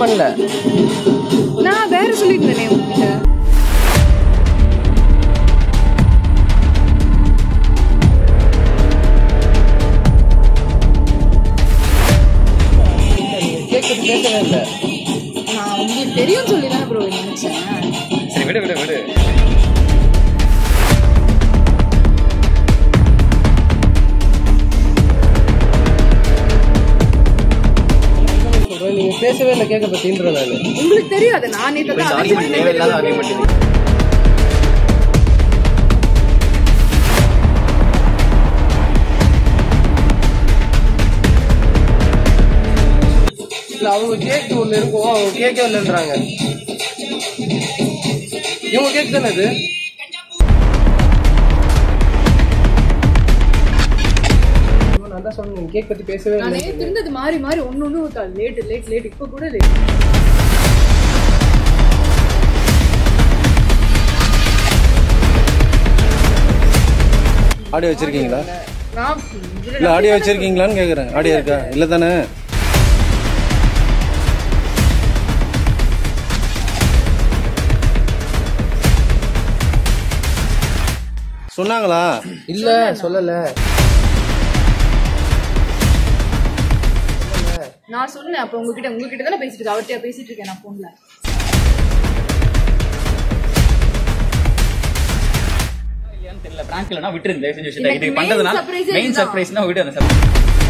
பண்ணல நான் வேற சொல்லியிருந்தேனே உங்ககிட்ட கேக் பத்தி பேசவே இல்லை நான் உங்களுக்கு தெரியும் சொல்லி தானே ப்ரோ நினைச்சேன் சரி விடு விடு விடு சொல்றேன் நீங்க பேசவே இல்லை கேக்க பத்தின்றதால உங்களுக்கு தெரியாது நான் நேற்று தான் ஆர்குமெண்ட் தேவையில்லாத ஆர்குமெண்ட் இது இல்ல அவங்க கேக் ஒண்ணு இருக்கும் அவங்க கேட்கவே இல்லைன்றாங்க இவங்க கேக் தானே இது நான் தான் சொன்னேன் நீங்க கேக் பத்தி பேசவே நான் இல்லை நேற்று இருந்தது மாறி மாறி ஒன்று ஒன்று லேட் லேட் லேட் இப்போ கூட லேட் ஆடியோ வச்சிருக்கீங்களா நான் இல்ல ஆடியோ வச்சிருக்கீங்களான்னு கேக்குறேன் ஆடியோ இருக்கா இல்ல தானே சொன்னாங்களா இல்ல சொல்லல நான் சொன்னேன் அப்போ உங்ககிட்ட உங்ககிட்ட தானே பேசிட்டு இருக்கேன் அவர்கிட்ட பேசிட்டு இருக்கேன் நான் ஃபோன்ல இல்லையான்னு தெரியல பிராங்க் இல்லைனா விட்டுருங்க தயவு செஞ்சு விஷயத்தை எனக்கு இது main பண்றதுனால surprise ஏ மெயின் இதுதான். சர்ப்ரைஸ்னா விடு அந்த surprise.